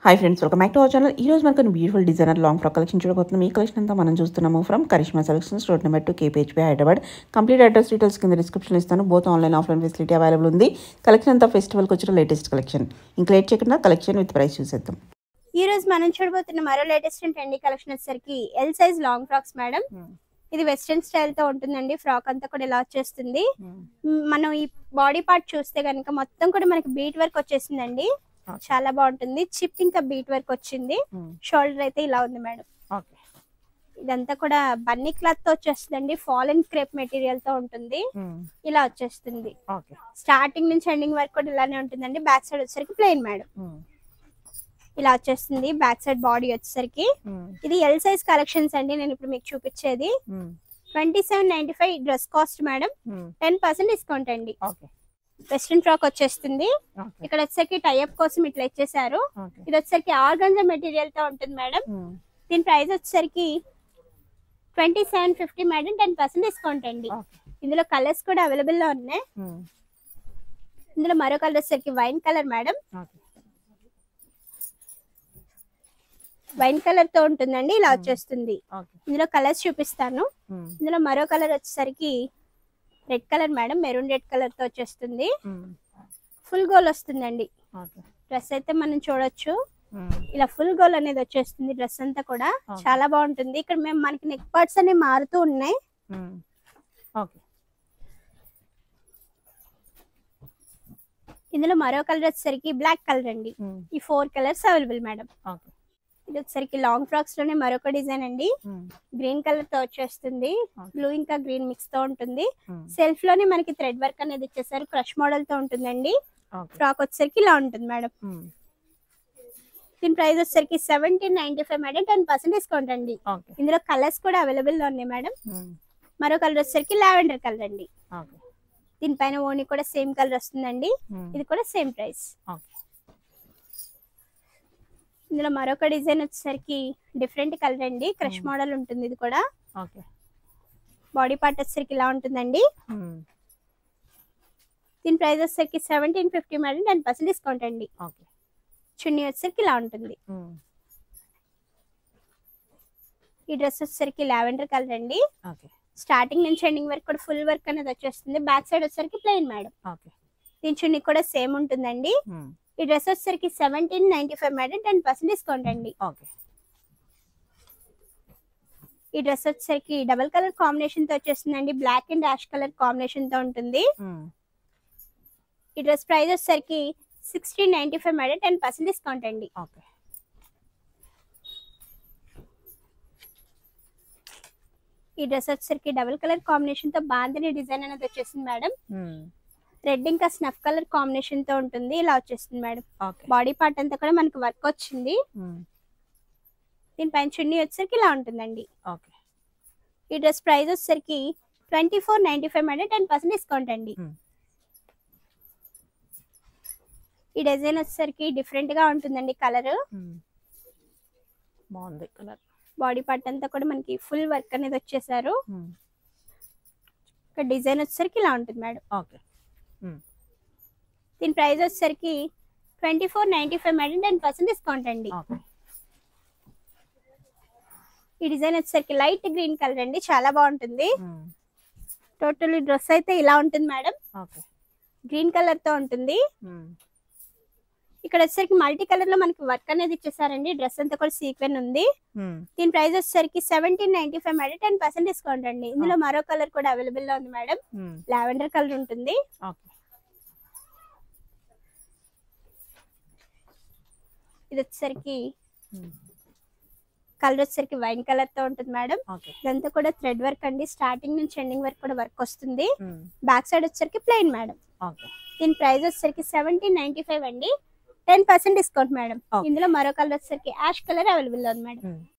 Hi friends welcome back to our channel ఈ రోజు మనకు beautiful designer long frock collection చూడబోతున్నాం ఈ కలెక్షన్ అంతా మనం చూస్తున్నాము from Karishma selections road number two KPHB Hyderabad complete address details కింద డిస్క్రిప్షన్ ఇస్తాను both online offline facility available ఉంది కలెక్షన్ అంతా ఫెస్టివల్కి వచ్చిన లేటెస్ట్ కలెక్షన్ ఇంకా లేట్ చేయకుండా కలెక్షన్ విత్ ప్రైస్ చూసేద్దాం ఈ రోజు మనం చూడబోతున్న మరో లేటెస్ట్ అండ్ ట్రెండీ కలెక్షన్ వచ్చేసరికి L size long frocks madam ఇది వెస్ట్రన్ స్టైల్ తో ఉంటుందండి ఫ్రాక్ అంతా కూడా ఇలా వచ్చేస్తుంది మ్, మనం ఈ బాడీ పార్ట్ చూస్తే కనుక మొత్తం కూడా మనకి బీట్ వర్క్ వచ్చేసిందండి Okay. చాలా బాగుంటుంది చిప్ ఇంకా బీట్ వర్క్ వచ్చింది షోల్డర్ అయితే ఇలా ఉంది మేడం ఓకే ఇదంతా కూడా బన్నీ క్లాత్ తో వచ్చేస్తుందండి ఫాల్ అండ్ క్రేప్ మెటీరియల్ తో ఉంటుంది ఇలా వచ్చేస్తుంది ఓకే స్టార్టింగ్ నుంచి ఎండింగ్ వరకు కూడా ఇలానే ఉంటుందండి బ్యాక్ సైడ్ వచ్చేసరికి ప్లెయిన్ మేడం ఇలా వచ్చేస్తుంది బ్యాక్ సైడ్ బాడీ వచ్చేసరికి ఇది ఎల్ సైజ్ కలెక్షన్స్ అండి నేను ఇప్పుడు మీకు చూపించేది twenty seven ninety five dress cost madam ten percent discount అండి ఓకే వెస్ట్రన్ ఫ్రాక్ వచ్చేస్తుంది ఓకే ఇక్కడ వచ్చేసరికి టైఅప్ కోసం ఇట్లా ఇచ్చేసారు ఓకే ఇది వచ్చేసరికి ఆర్గంజా మెటీరియల్ తో ఉంటుంది మేడం దీని ప్రైస్ వచ్చేసరికి twenty seven fifty madam ten percent discount అండి ఓకే ఇందులో కలర్స్ కూడా అవైలబుల్ లో ఉన్నాయి ఇందులో మరో కలర్ వచ్చేసరికి wine colour madam okay wine colour తో ఉంటుందండి ఇలా వచ్చేస్తుంది ఓకే ఇందులో కలర్స్ చూపిస్తాను ఇందులో మరో కలర్ వచ్చేసరికి red colour madam maroon red colour తో వచ్చేస్తుంది ఫుల్ గోల్ వస్తుందండి ఓకే డ్రెస్ అయితే మనం చూడొచ్చు ఇలా ఫుల్ గోల్ అనేది వచ్చేస్తుంది డ్రెస్ అంతా కూడా Okay. చాలా బాగుంటుంది ఇక్కడ మేము మనకి నెక్ పార్ట్స్ అనేవి మారుతూ ఉన్నాయి ఓకే ఇందులో మరో కలర్ వచ్చేసరికి బ్లాక్ కలర్ అండి ఈ four colours available madam okay ఇది వచ్చేసరికి లాంగ్ ఫ్రాక్స్ లోనే మరొక డిజైన్ అండి గ్రీన్ కలర్ తో వచ్చేస్తుంది Okay. బ్లూ ఇంకా గ్రీన్ మిక్స్ తో ఉంటుంది సెల్ఫ్ లోనే మనకి థ్రెడ్ వర్క్ అనేది ఇచ్చేసారు క్రష్ మోడల్ తో ఉంటుందండి ఓకే ఫ్రాక్ వచ్చేసరికి ఇలా ఉంటుంది మేడం దీని ప్రైస్ వచ్చేసరికి seventeen ninety five madam ten percent discount అండి ఓకే ఇందులో కలర్స్ కూడా అవైలబుల్ లో ఉన్నాయి మేడం మరో కలర్ వచ్చేసరికి లావెండర్ కలర్ అండి ఓకే దీనిపైన ఓని కూడా సేమ్ కలర్ వస్తుందండి ఇది కూడా సేమ్ ప్రైస్ ఓకే ఇందులో మరొక డిజైన్ వచ్చేసరికి డిఫరెంట్ కలర్ అండి క్రష్ మోడల్ ఉంటుంది ఇది కూడా ఓకే బాడీ పార్ట్ వచ్చేసరికి ఇలా ఉంటుందండి దీని ప్రైస్ వచ్చేసరికి seventeen fifty madam ten percent discount అండి ఓకే చున్నీ వచ్చేసరికి ఇలా ఉంటుంది ఈ డ్రెస్ వచ్చేసరికి లావెండర్ కలర్ అండి ఓకే స్టార్టింగ్ నుంచి ఎండింగ్ వరకు కూడా ఫుల్ వర్క్ అనేది వచ్చేస్తుంది బ్యాక్ సైడ్ వచ్చేసరికి ప్లెయిన్ మేడం ఓకే దీని చున్నీ కూడా సేమ్ ఉంటుందండి ఈ డ్రెస్ వచ్చేసరికి seventeen ninety five madam ten percent discount అండి ఓకే ఈ డ్రెస్ వచ్చేసరికి డబల్ కలర్ కాంబినేషన్ తో వచ్చేస్తుందండి black and ash colour combination తో ఉంటుంది ఈ డ్రెస్ ప్రైస్ వచ్చేసరికి sixteen ninety five madam ten percent discount అండి ఓకే ఈ డ్రెస్ వచ్చేసరికి డబుల్ కలర్ కాంబినేషన్ తో బాందని డిజైన్ అనేది వచ్చేసింది మేడం రెడ్ ఇంకా స్నఫ్ కలర్ కాంబినేషన్ తో ఉంటుంది ఇలా వచ్చేస్తుంది మేడం ఓకే బాడీ పార్ట్ అంతా కూడా మనకి వర్క్ వచ్చింది దీనిపైన చున్నీ వచ్చేసరికి ఇలా ఉంటుందండి ఓకే ఈ డ్రెస్ ప్రైస్ వచ్చేసరికి twenty four ninety five madam ten percent discount అండి Hmm. ఈ డిజైన్ వచ్చేసరికి డిఫరెంట్ గా ఉంటుందండి కలర్ బాగుంది కలర్ బాడీ పార్ట్ అంతా కూడా మనకి ఫుల్ వర్క్ అనేది వచ్చేసారు ఇక్కడ డిజైన్ వచ్చేసరికి ఇలా ఉంటుంది మేడం ఓకే దీని ప్రైస్ వచ్చేసరికి twenty four ninety five madam ten percent discount అండి ఓకే ఈ డిజైన్ వచ్చేసరికి లైట్ గ్రీన్ కలర్ అండి చాలా బాగుంటుంది టోటల్ డ్రెస్ అయితే ఇలా ఉంటుంది మేడం ఓకే గ్రీన్ కలర్ తో ఉంటుంది ఇక్కడ వచ్చేసరికి మల్టీ కలర్ లో మనకి వర్క్ అనేది ఇచ్చేసారండి డ్రెస్ అంతా కూడా సీక్వెన్ ఉంది దీని ప్రైస్ వచ్చేసరికి seventeen ninety five madam ten percent discount అండి ఇందులో మరో కలర్ కూడా అవైలబుల్ లో ఉంది మేడం లావెండర్ కలర్ ఉంటుంది ఓకే ఇది వచ్చేసరికి కలర్ వచ్చేసరికి వైన్ కలర్ తో ఉంటుంది మేడం ఓకే ఇదంతా కూడా థ్రెడ్ వర్క్ అండి స్టార్టింగ్ నుంచి ఎండింగ్ వరకు కూడా వర్క్ వస్తుంది బ్యాక్ సైడ్ వచ్చేసరికి ప్లెయిన్ మేడం ఓకే దీని ప్రైస్ వచ్చేసరికి సెవెంటీన్ నైన్టీ ఫైవ్ అండి ten percent discount madam Okay. ఇందులో మరో కలర్ వచ్చేసరికి యాష్ కలర్ అవైలబుల్ ఉంది మేడం